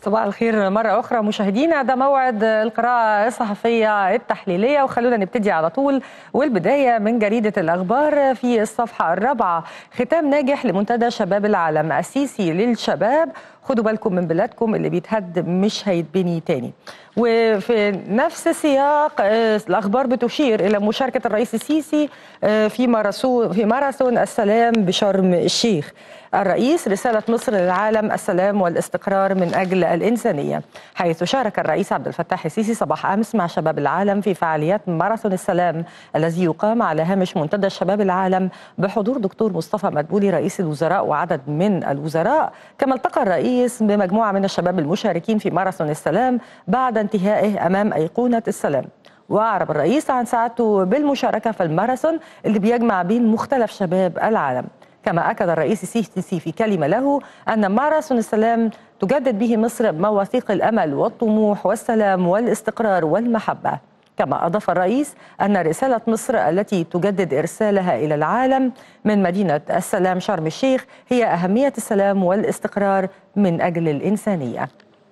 صباح الخير مرة أخرى مشاهدينا ده موعد القراءة الصحفية التحليلية وخلونا نبتدي على طول والبداية من جريدة الأخبار في الصفحة الرابعة ختام ناجح لمنتدى شباب العالم السيسي للشباب خدوا بالكم من بلادكم اللي بيتهد مش هيتبني تاني وفي نفس السياق الأخبار بتشير إلى مشاركة الرئيس السيسي في ماراثون في ماراثون السلام بشرم الشيخ الرئيس رسالة مصر للعالم السلام والاستقرار من أجل الإنسانية حيث شارك الرئيس عبد الفتاح السيسي صباح أمس مع شباب العالم في فعاليات ماراثون السلام الذي يقام على هامش منتدى شباب العالم بحضور دكتور مصطفى مدبولي رئيس الوزراء وعدد من الوزراء كما التقى الرئيس بمجموعة من الشباب المشاركين في ماراثون السلام بعد انتهائه أمام أيقونة السلام وأعرب الرئيس عن سعادته بالمشاركة في الماراثون اللي بيجمع بين مختلف شباب العالم كما أكد الرئيس السيسي في كلمة له أن ماراثون السلام تجدد به مصر مواثيق الأمل والطموح والسلام والاستقرار والمحبة كما أضاف الرئيس أن رسالة مصر التي تجدد إرسالها إلى العالم من مدينة السلام شرم الشيخ هي أهمية السلام والاستقرار من أجل الإنسانية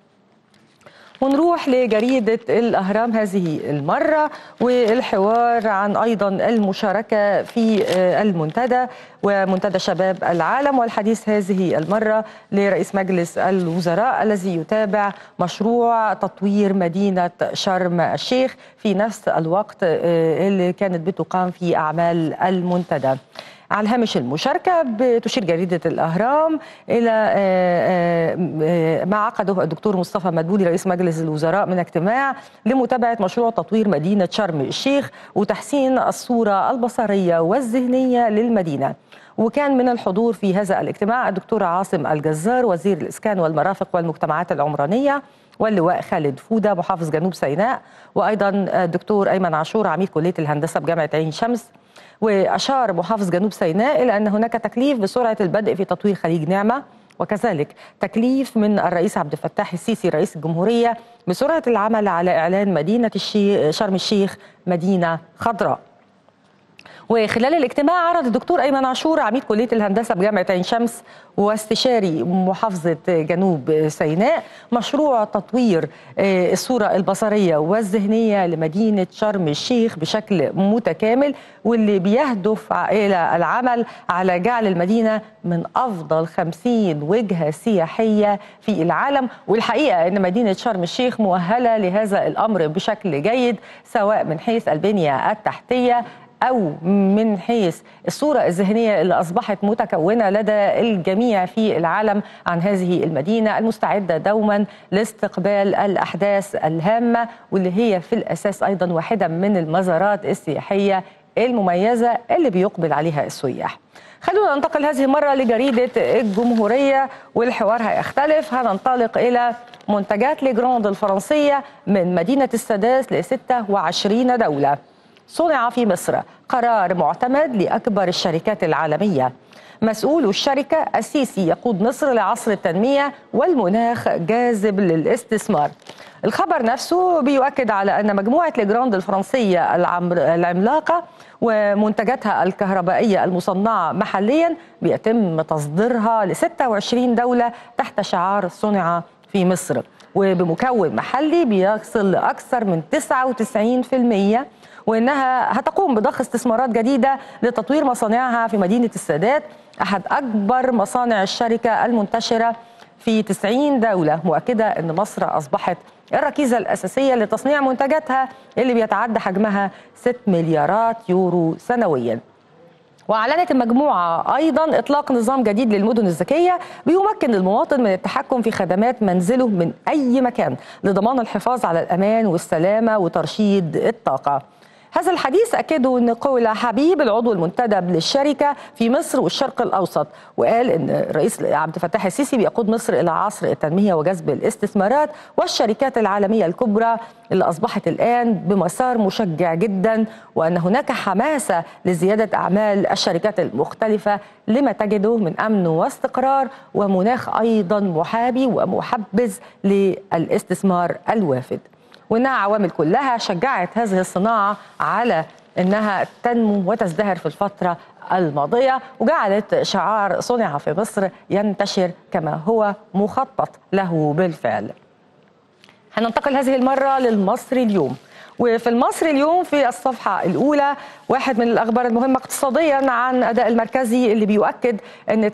ونروح لجريدة الأهرام هذه المرة والحوار عن أيضا المشاركة في المنتدى ومنتدى شباب العالم والحديث هذه المرة لرئيس مجلس الوزراء الذي يتابع مشروع تطوير مدينة شرم الشيخ في نفس الوقت اللي كانت بتقام فيه أعمال المنتدى على هامش المشاركة بتشير جريدة الأهرام إلى ما عقده الدكتور مصطفى مدبولي رئيس مجلس الوزراء من اجتماع لمتابعة مشروع تطوير مدينة شرم الشيخ وتحسين الصورة البصرية والذهنية للمدينة وكان من الحضور في هذا الاجتماع الدكتور عاصم الجزار وزير الإسكان والمرافق والمجتمعات العمرانية واللواء خالد فودة محافظ جنوب سيناء وأيضا الدكتور أيمن عاشور عميد كلية الهندسة بجامعة عين شمس وأشار محافظ جنوب سيناء إلى أن هناك تكليف بسرعة البدء في تطوير خليج نعمة وكذلك تكليف من الرئيس عبد الفتاح السيسي رئيس الجمهورية بسرعة العمل على إعلان مدينة الشي... شرم الشيخ مدينة خضراء وخلال الاجتماع عرض الدكتور ايمن عاشور عميد كليه الهندسه بجامعه عين شمس واستشاري محافظه جنوب سيناء مشروع تطوير الصوره البصريه والذهنيه لمدينه شرم الشيخ بشكل متكامل واللي بيهدف الى العمل على جعل المدينه من افضل 50 وجهه سياحيه في العالم والحقيقه ان مدينه شرم الشيخ مؤهله لهذا الامر بشكل جيد سواء من حيث البنيه التحتيه أو من حيث الصورة الذهنية اللي أصبحت متكونة لدى الجميع في العالم عن هذه المدينة المستعدة دوما لاستقبال الأحداث الهامة واللي هي في الأساس أيضا واحدة من المزارات السياحية المميزة اللي بيقبل عليها السياح خلونا ننتقل هذه المرة لجريدة الجمهورية والحوار هيختلف هننطلق إلى منتجات ليجراند الفرنسية من مدينة السادات ل 26 دولة صنع في مصر قرار معتمد لأكبر الشركات العالمية مسؤول الشركة السيسي يقود مصر لعصر التنمية والمناخ جاذب للاستثمار الخبر نفسه بيؤكد على أن مجموعة ليجراند الفرنسية العملاقة ومنتجاتها الكهربائية المصنعة محليا بيتم تصديرها ل 26 دولة تحت شعار صنع في مصر وبمكون محلي بيصل لأكثر من 99% وانها هتقوم بضخ استثمارات جديده لتطوير مصانعها في مدينه السادات احد اكبر مصانع الشركه المنتشره في 90 دوله مؤكده ان مصر اصبحت الركيزه الاساسيه لتصنيع منتجاتها اللي بيتعدى حجمها 6 مليارات يورو سنويا. واعلنت المجموعه ايضا اطلاق نظام جديد للمدن الذكيه بيمكن المواطن من التحكم في خدمات منزله من اي مكان لضمان الحفاظ على الامان والسلامه وترشيد الطاقه. هذا الحديث أكده نيكولا حبيب العضو المنتدب للشركة في مصر والشرق الأوسط وقال أن الرئيس عبد الفتاح السيسي بيقود مصر إلى عصر التنمية وجذب الاستثمارات والشركات العالمية الكبرى اللي أصبحت الآن بمسار مشجع جدا وأن هناك حماسة لزيادة أعمال الشركات المختلفة لما تجده من أمن واستقرار ومناخ أيضا محابي ومحبز للاستثمار الوافد وانها عوامل كلها شجعت هذه الصناعه على انها تنمو وتزدهر في الفتره الماضيه وجعلت شعار صنع في مصر ينتشر كما هو مخطط له بالفعل. هننتقل هذه المرة للمصري اليوم وفي المصري اليوم في الصفحة الأولى واحد من الأخبار المهمة اقتصاديا عن أداء المركزي اللي بيؤكد أن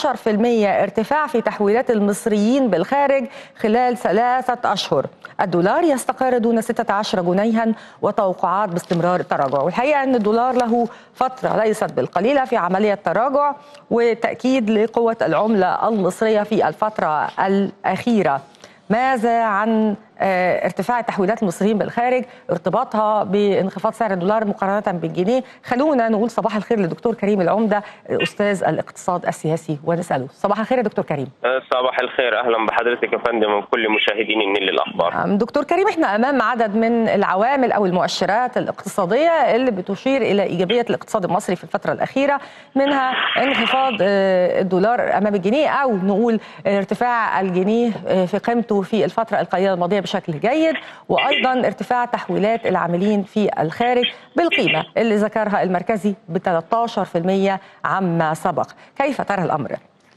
13% ارتفاع في تحويلات المصريين بالخارج خلال ثلاثة أشهر الدولار يستقر دون 16 جنيها وتوقعات باستمرار التراجع والحقيقة أن الدولار له فترة ليست بالقليلة في عملية تراجع وتأكيد لقوة العملة المصرية في الفترة الأخيرة ماذا عن آه، ارتفاع تحويلات المصريين بالخارج ارتباطها بانخفاض سعر الدولار مقارنه بالجنيه خلونا نقول صباح الخير للدكتور كريم العمده استاذ الاقتصاد السياسي ونساله صباح الخير يا دكتور كريم آه، صباح الخير اهلا بحضرتك يا فندم وكل مشاهدين النيل الاخبار دكتور كريم احنا امام عدد من العوامل او المؤشرات الاقتصاديه اللي بتشير الى ايجابيه الاقتصاد المصري في الفتره الاخيره منها انخفاض آه، الدولار امام الجنيه او نقول ارتفاع الجنيه في قيمته في الفتره القليله الماضيه بشكل جيد وايضا ارتفاع تحويلات العاملين في الخارج بالقيمه اللي ذكرها المركزي ب 13% عما سبق كيف ترى الامر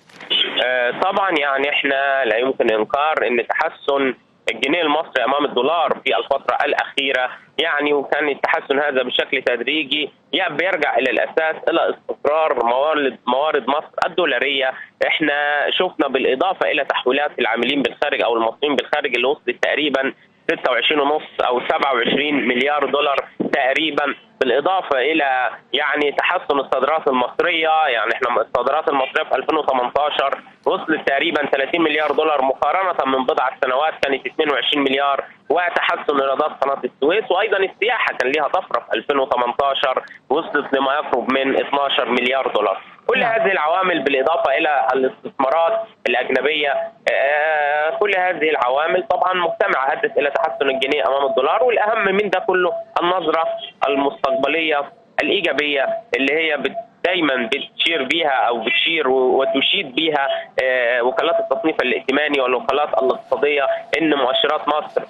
آه، طبعا يعني احنا لا يمكن انكار ان تحسن الجنيه المصري امام الدولار في الفتره الاخيره يعني وكان التحسن هذا بشكل تدريجي يعني بيرجع الى الاساس الى استقرار موارد موارد مصر الدولاريه احنا شفنا بالاضافه الى تحويلات العاملين بالخارج او المصريين بالخارج اللي وصلت تقريبا 26 ونص او 27 مليار دولار تقريبا بالاضافه الى يعني تحسن الصادرات المصريه يعني احنا الصادرات المصريه في 2018 وصلت تقريبا 30 مليار دولار مقارنه من بضع سنوات كانت 22 مليار وتحسن ايرادات قناه السويس وايضا السياحه كان لها طفره في 2018 وصلت لما يقرب من 12 مليار دولار كل نعم. هذه العوامل بالاضافه الى الاستثمارات الاجنبيه آه، كل هذه العوامل طبعا مجتمعه ادت الى تحسن الجنيه امام الدولار والاهم من ده كله النظره المستقبليه الايجابيه اللي هي دايما بتشير بيها او بتشير وتشيد بيها آه، وكالات التصنيف الائتماني والوكالات الاقتصاديه ان مؤشرات مصر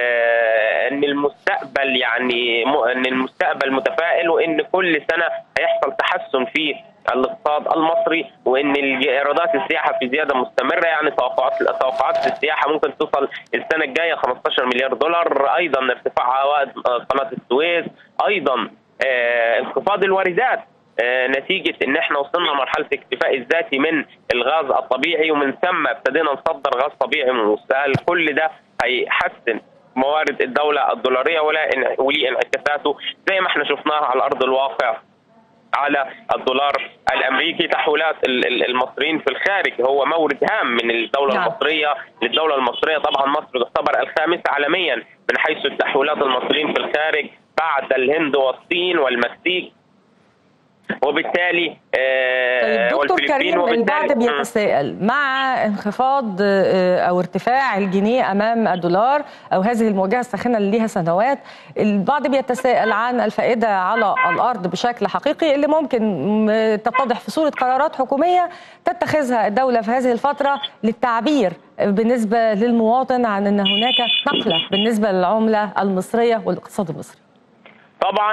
آه، ان المستقبل يعني ان المستقبل متفائل وان كل سنه هيحصل تحسن في الاقتصاد المصري وان ايرادات السياحه في زياده مستمره يعني توقعات توقعات السياحه ممكن توصل السنه الجايه 15 مليار دولار ايضا ارتفاع عوائد قناه السويس ايضا آه، انخفاض الواردات آه، نتيجه ان احنا وصلنا لمرحله الاكتفاء الذاتي من الغاز الطبيعي ومن ثم ابتدينا نصدر غاز طبيعي من السهل كل ده هيحسن موارد الدوله الدولاريه ولا وليه انعكاساته زي ما احنا شفناها على ارض الواقع على الدولار الامريكي تحويلات المصريين في الخارج هو مورد هام من الدوله نعم. المصريه للدوله المصريه طبعا مصر تعتبر الخامسه عالميا من حيث التحويلات المصريين في الخارج بعد الهند والصين والمكسيك وبالتالي آه، طيب دكتور كريم البعض بيتساءل مع انخفاض آه، او ارتفاع الجنيه امام الدولار او هذه المواجهه الساخنه اللي ليها سنوات البعض بيتساءل عن الفائده على الارض بشكل حقيقي اللي ممكن تتضح في صوره قرارات حكوميه تتخذها الدوله في هذه الفتره للتعبير بالنسبه للمواطن عن ان هناك نقله بالنسبه للعمله المصريه والاقتصاد المصري طبعا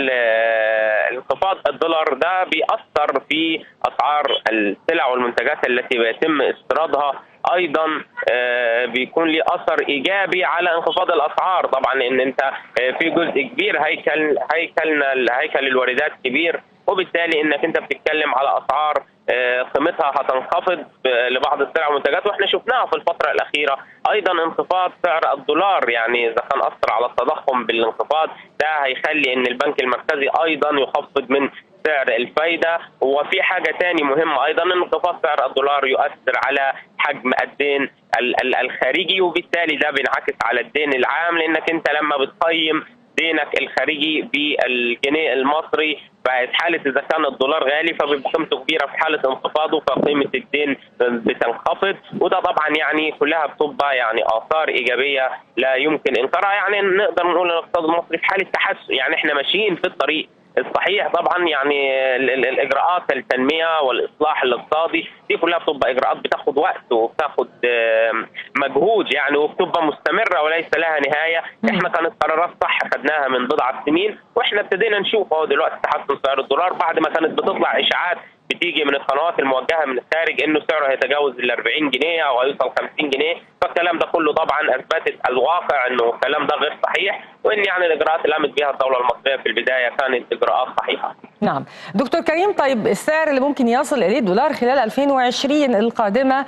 انخفاض الدولار ده بيأثر في اسعار السلع والمنتجات التي بيتم استيرادها ايضا آه، بيكون ليه اثر ايجابي على انخفاض الاسعار طبعا ان انت آه، في جزء كبير هيكل هيكلنا هيكل الواردات كبير وبالتالي انك انت بتتكلم على اسعار آه، قيمتها هتنخفض لبعض السلع والمنتجات واحنا شفناها في الفتره الاخيره ايضا انخفاض سعر الدولار يعني اذا كان اثر على التضخم بالانخفاض ده هيخلي ان البنك المركزي ايضا يخفض من سعر الفايده وفي حاجه تاني مهمه ايضا ان انخفاض سعر الدولار يؤثر على حجم الدين الخارجي وبالتالي ده بينعكس على الدين العام لانك انت لما بتقيم دينك الخارجي بالجنيه المصري ففي حاله اذا كان الدولار غالي فبيبقى قيمته كبيره في حاله انخفاضه فقيمه الدين بتنخفض وده طبعا يعني كلها بتبقى يعني اثار ايجابيه لا يمكن انكارها يعني نقدر نقول الاقتصاد المصري في حاله تحسن يعني احنا ماشيين في الطريق الصحيح طبعا يعني الاجراءات التنميه والاصلاح الاقتصادي دي كلها بتبقى اجراءات بتاخد وقت وبتاخد مجهود يعني وبتبقى مستمره وليس لها نهايه احنا كانت قرارات صح خدناها من بضعه سنين واحنا ابتدينا نشوف اهو دلوقتي تحسن سعر الدولار بعد ما كانت بتطلع اشاعات بتيجي من القنوات الموجهه من الخارج انه سعره هيتجاوز ال 40 جنيه او هيوصل 50 جنيه فالكلام ده كله طبعا اثبتت الواقع انه الكلام ده غير صحيح وان يعني الاجراءات اللي قامت بها الدوله المصريه في البدايه كانت اجراءات صحيحه. نعم دكتور كريم طيب السعر اللي ممكن يصل اليه الدولار خلال 2020 القادمه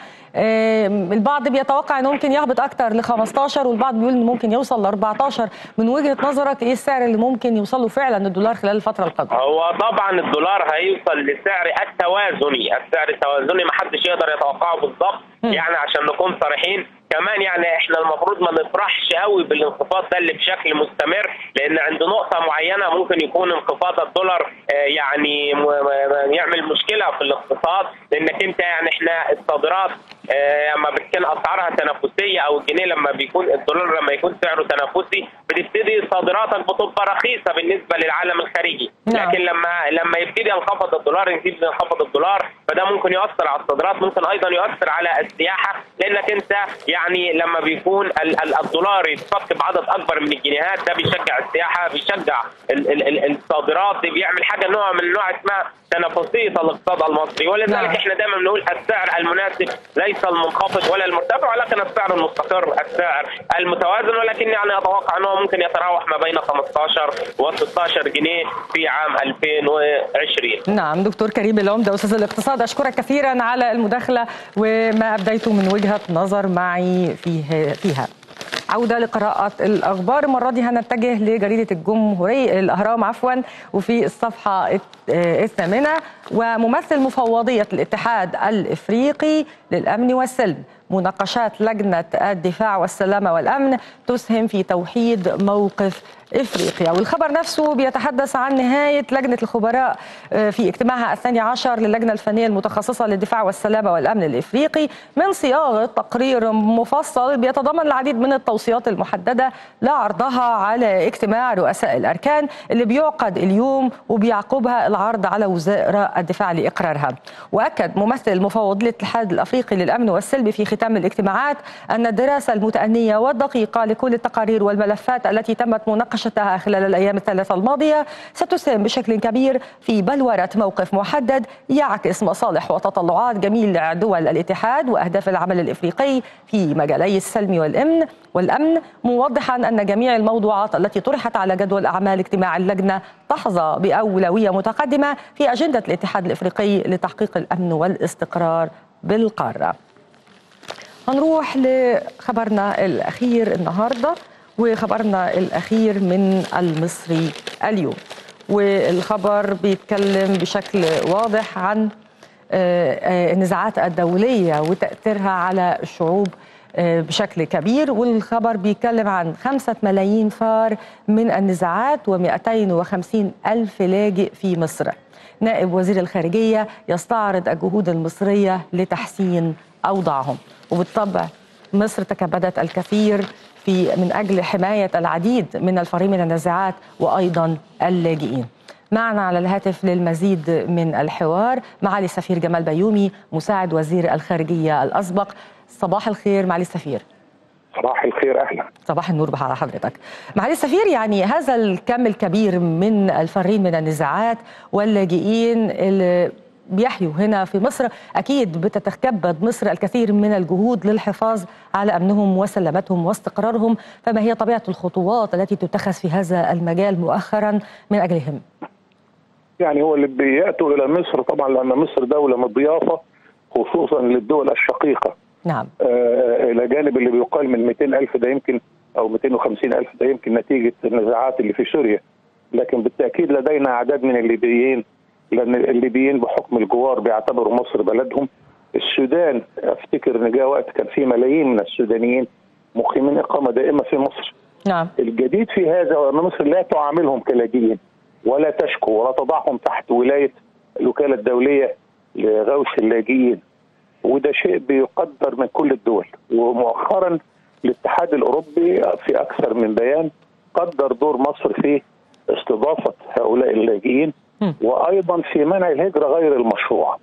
البعض بيتوقع انه ممكن يهبط اكثر ل 15 والبعض بيقول انه ممكن يوصل ل 14 من وجهه نظرك ايه السعر اللي ممكن يوصل له فعلا الدولار خلال الفتره القادمه؟ هو طبعا الدولار هيوصل لسعر التوازني، السعر التوازني ما حدش يقدر يتوقعه بالضبط يعني عشان نكون صريحين كمان يعني احنا المفروض ما نفرحش قوي بالانخفاض ده اللي بشكل مستمر لان عند نقطه معينه ممكن يكون انخفاض الدولار يعني يعمل مشكله في الاقتصاد لانك انت يعني احنا الصادرات لما بتكون اسعارها تنافسيه او الجنيه لما بيكون الدولار لما يكون سعره تنافسي بتبتدي صادراتك بتبقى رخيصه بالنسبه للعالم الخارجي نعم. لكن لما لما يبتدي ينخفض الدولار يبتدي ينخفض الدولار فده ممكن يؤثر على الصادرات ممكن ايضا يؤثر على السياحه لانك انت يعني لما بيكون ال- ال- الدولار يتفك بعدد اكبر من الجنيهات ده بيشجع السياحه بيشجع ال- ال- ال- الصادرات بيعمل حاجه نوع من نوع اسمها تنافسيه الاقتصاد المصري ولذلك نعم. احنا دايما بنقول السعر المناسب ليس المنخفض ولا المرتفع ولكن السعر المستقر السعر المتوازن ولكن يعني اتوقع انه ممكن يتراوح ما بين 15 و 16 جنيه في عام 2020 نعم دكتور كريم العمدة أستاذ الاقتصاد أشكرك كثيرا على المداخلة وما أبديته من وجهة نظر معي فيه فيها عودة لقراءة الأخبار المرة دي هنتجه لجريدة الجمهورية الأهرام عفوا وفي الصفحة الثامنة وممثل مفوضية الاتحاد الإفريقي للأمن والسلم مناقشات لجنة الدفاع والسلامة والأمن تسهم في توحيد موقف إفريقيا والخبر نفسه بيتحدث عن نهاية لجنة الخبراء في اجتماعها الثاني عشر للجنة الفنية المتخصصة للدفاع والسلامة والأمن الإفريقي من صياغة تقرير مفصل بيتضمن العديد من التوصيات المحددة لعرضها على اجتماع رؤساء الأركان اللي بيعقد اليوم وبيعقبها العرض على وزراء الدفاع لإقرارها وأكد ممثل المفوض الاتحاد الأفريقي للأمن والسلم في ختام الاجتماعات أن الدراسة المتأنية والدقيقة لكل التقارير والملفات التي تمت مناقشتها خلال الأيام الثلاثة الماضية ستساهم بشكل كبير في بلورة موقف محدد يعكس مصالح وتطلعات جميع دول الاتحاد وأهداف العمل الإفريقي في مجالي السلم والأمن والأمن موضحا أن جميع الموضوعات التي طرحت على جدول أعمال اجتماع اللجنة تحظى بأولوية متقدمة في أجندة الاتحاد الإفريقي لتحقيق الأمن والاستقرار بالقارة هنروح لخبرنا الأخير النهاردة وخبرنا الأخير من المصري اليوم والخبر بيتكلم بشكل واضح عن النزاعات الدولية وتأثيرها على الشعوب بشكل كبير والخبر بيتكلم عن خمسة ملايين فار من النزاعات و250 ألف لاجئ في مصر نائب وزير الخارجية يستعرض الجهود المصرية لتحسين أوضاعهم وبالطبع مصر تكبدت الكثير في من أجل حماية العديد من الفارين من النزاعات وأيضا اللاجئين معنا على الهاتف للمزيد من الحوار معالي السفير جمال بيومي مساعد وزير الخارجية الأسبق صباح الخير معالي السفير صباح الخير اهلا صباح النور على حضرتك معالي السفير يعني هذا الكم الكبير من الفارين من النزاعات واللاجئين اللي بيحيوا هنا في مصر اكيد بتتكبد مصر الكثير من الجهود للحفاظ على امنهم وسلامتهم واستقرارهم فما هي طبيعه الخطوات التي تتخذ في هذا المجال مؤخرا من اجلهم يعني هو اللي بياتوا الى مصر طبعا لان مصر دوله مضيافه خصوصا للدول الشقيقه نعم آه الى جانب اللي بيقال من 200 الف ده يمكن او 250 الف ده يمكن نتيجه النزاعات اللي في سوريا لكن بالتاكيد لدينا اعداد من الليبيين لان الليبيين بحكم الجوار بيعتبروا مصر بلدهم السودان افتكر ان جاء وقت كان في ملايين من السودانيين مقيمين اقامه دائمه في مصر نعم الجديد في هذا هو ان مصر لا تعاملهم كلاجئين ولا تشكو ولا تضعهم تحت ولايه الوكاله الدوليه لغوث اللاجئين وده شيء بيقدر من كل الدول ومؤخرا الاتحاد الاوروبي في اكثر من بيان قدر دور مصر في استضافه هؤلاء اللاجئين وايضا في منع الهجره غير المشروعه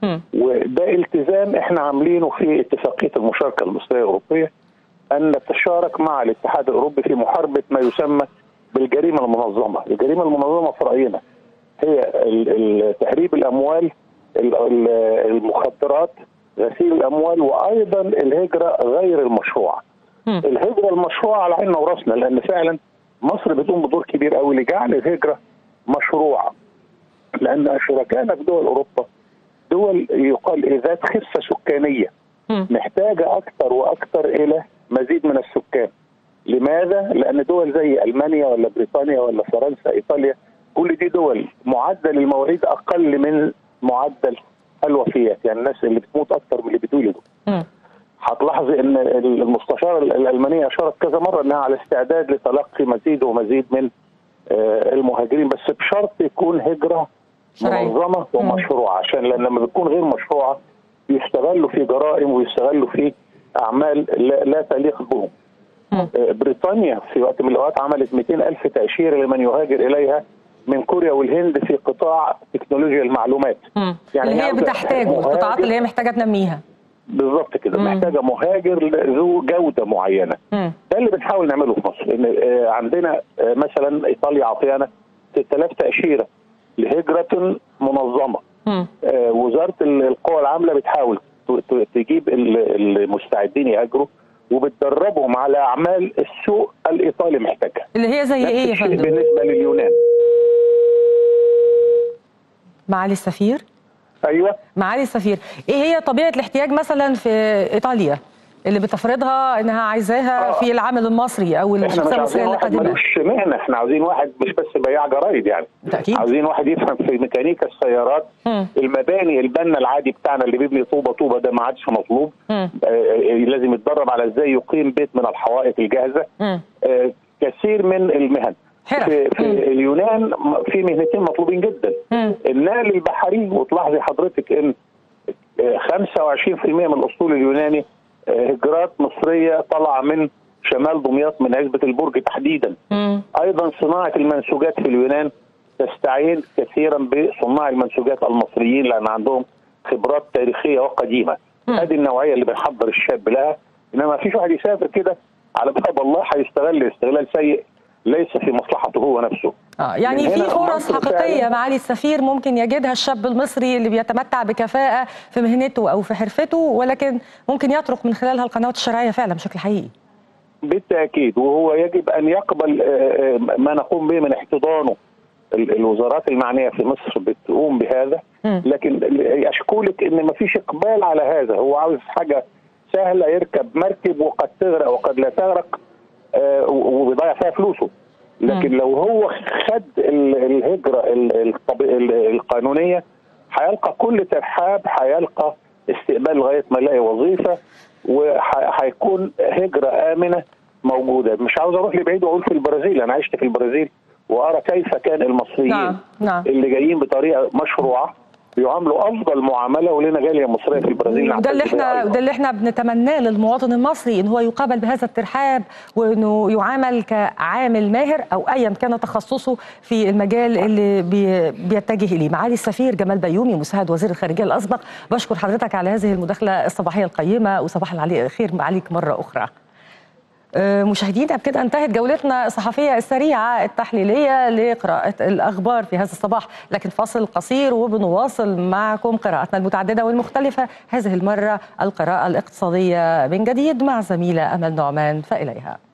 وده التزام احنا عاملينه في اتفاقيه المشاركه المصريه الاوروبيه ان نتشارك مع الاتحاد الاوروبي في محاربه ما يسمى بالجريمه المنظمه، الجريمه المنظمه في راينا هي تهريب الاموال المخدرات غسيل الاموال وايضا الهجره غير المشروعه. مم. الهجره المشروعه على عيننا وراسنا لان فعلا مصر بتقوم بدور كبير قوي لجعل الهجره مشروعه. لان شركائنا في دول اوروبا دول يقال إيه ذات خفه سكانيه مم. محتاجه اكثر واكثر الى مزيد من السكان. لماذا؟ لان دول زي المانيا ولا بريطانيا ولا فرنسا ايطاليا كل دي دول معدل المواليد اقل من معدل الوفيات يعني الناس اللي بتموت اكثر من اللي بتولدوا. مم. هتلاحظي ان المستشاره الالمانيه اشارت كذا مره انها على استعداد لتلقي مزيد ومزيد من آه، المهاجرين بس بشرط يكون هجره شرعية. منظمه ومشروعه عشان لان لما بتكون غير مشروعه يستغلوا في جرائم ويستغلوا في اعمال لا, لا تليق بهم. مم. آه، بريطانيا في وقت من الاوقات عملت 200 الف تاشيره لمن يهاجر اليها من كوريا والهند في قطاع تكنولوجيا المعلومات. مم. يعني اللي هي نعم، بتحتاجه مهاجر- القطاعات اللي هي محتاجه تنميها بالظبط كده مم. محتاجه مهاجر ذو جوده معينه مم. ده اللي بنحاول نعمله في مصر ان آه، عندنا آه، مثلا ايطاليا عطيانا 6000 تاشيره لهجره منظمه مم. آه، وزاره ال- القوى العامله بتحاول ت- ت- تجيب ال- المستعدين يهاجروا وبتدربهم على اعمال السوق الايطالي محتاجها اللي هي زي نفس ايه يا الشيء فندم بالنسبه لليونان معالي السفير ايوه معالي السفير ايه هي طبيعه الاحتياج مثلا في ايطاليا اللي بتفرضها انها عايزاها آه. في العامل المصري او احنا الشخصيه مش المصريه عاوزين اللي واحد قادمه ملوش مهنه احنا عاوزين واحد مش بس بياع جرايد يعني بالتأكيد. عاوزين واحد يفهم في ميكانيكا السيارات مم. المباني البنا العادي بتاعنا اللي بيبني طوبه طوبه ده ما عادش مطلوب مم. آه آه، لازم يتدرب على ازاي يقيم بيت من الحوائط الجاهزه مم. آه كثير من المهن حرف. في, في مم. اليونان م- في مهنتين مطلوبين جدا مم. النقل البحري وتلاحظي حضرتك ان آه، 25% من الاسطول اليوناني آه، هجرات مصريه طالعه من شمال دمياط من عزبه البرج تحديدا مم. ايضا صناعه المنسوجات في اليونان تستعين كثيرا بصناع المنسوجات المصريين لان عندهم خبرات تاريخيه وقديمه هذه النوعيه اللي بنحضر الشاب لها انما ما فيش واحد يسافر كده على باب الله هيستغل استغلال سيء ليس في مصلحته هو نفسه اه يعني من في هنا فرص مصر حقيقيه فعلاً- معالي السفير ممكن يجدها الشاب المصري اللي بيتمتع بكفاءه في مهنته او في حرفته ولكن ممكن يطرق من خلالها القنوات الشرعيه فعلا بشكل حقيقي بالتاكيد وهو يجب ان يقبل آه، آه، ما نقوم به من احتضانه ال- الوزارات المعنيه في مصر بتقوم بهذا مم. لكن اشكولك ان ما فيش اقبال على هذا هو عاوز حاجه سهله يركب مركب وقد تغرق وقد لا تغرق آه، و- وبيضيع فيها فلوسه لكن لو هو خد ال- الهجره ال- الطب- ال- القانونيه هيلقى كل ترحاب هيلقى استقبال لغايه ما يلاقي وظيفه وهيكون هجره امنه موجوده مش عاوز اروح لبعيد واقول في البرازيل انا عشت في البرازيل وارى كيف كان المصريين نعم، نعم. اللي جايين بطريقه مشروعه بيعاملوا افضل معامله ولنا جاليه مصريه في البرازيل وده اللي نعتز بها احنا أيضاً. ده اللي احنا بنتمناه للمواطن المصري ان هو يقابل بهذا الترحاب وانه يعامل كعامل ماهر او ايا كان تخصصه في المجال اللي بي بيتجه اليه معالي السفير جمال بيومي مساعد وزير الخارجيه الاسبق بشكر حضرتك على هذه المداخله الصباحيه القيمه وصباح الخير عليك مره اخرى مشاهدينا بكده انتهت جولتنا الصحفية السريعة التحليلية لقراءة الأخبار في هذا الصباح لكن فاصل قصير وبنواصل معكم قراءتنا المتعددة والمختلفة هذه المرة القراءة الاقتصادية من جديد مع زميلة أمل نعمان فإليها